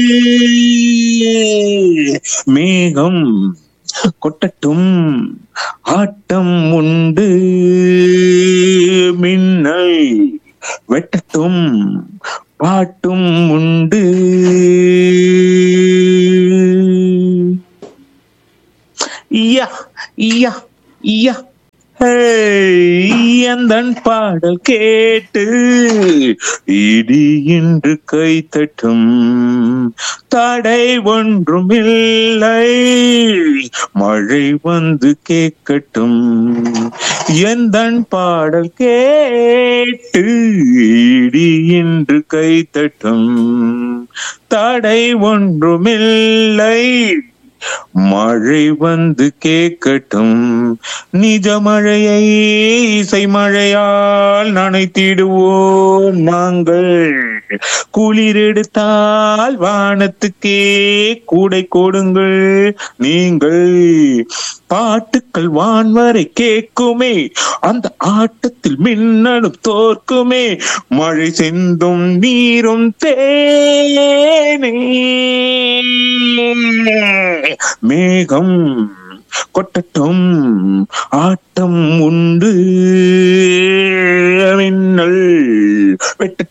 மேகம் கொட்டட்டும் ஆட்டம் உண்டு மின்னல் வெட்டட்டும் பாட்டும் உண்டு யா யா யா எந்தன் பாடல் கேட்டு இடி என்று கை தட்டும் தடை ஒன்றுமில்லை மழை வந்து கேட்கட்டும் எந்தன் பாடல் கேட்டு இடி என்று கை தட்டும் தடை ஒன்றுமில்லை மழை வந்து கேட்கட்டும் நிஜ மழையை இசை மழையால் நனைத்திடுவோம் நாங்கள் குளிர் எடுத்தால் வானத்துக்கே கூடை கொடுங்கள் நீங்கள் பாட்டுக்கள் வான்வரை கேட்குமே அந்த ஆட்டத்தில் மின்னலும் தோற்குமே மழை செந்தும் நீரும் தேனே மேகம் கொட்டட்டும் ஆட்டம் உண்டு மின்னல் வெட்ட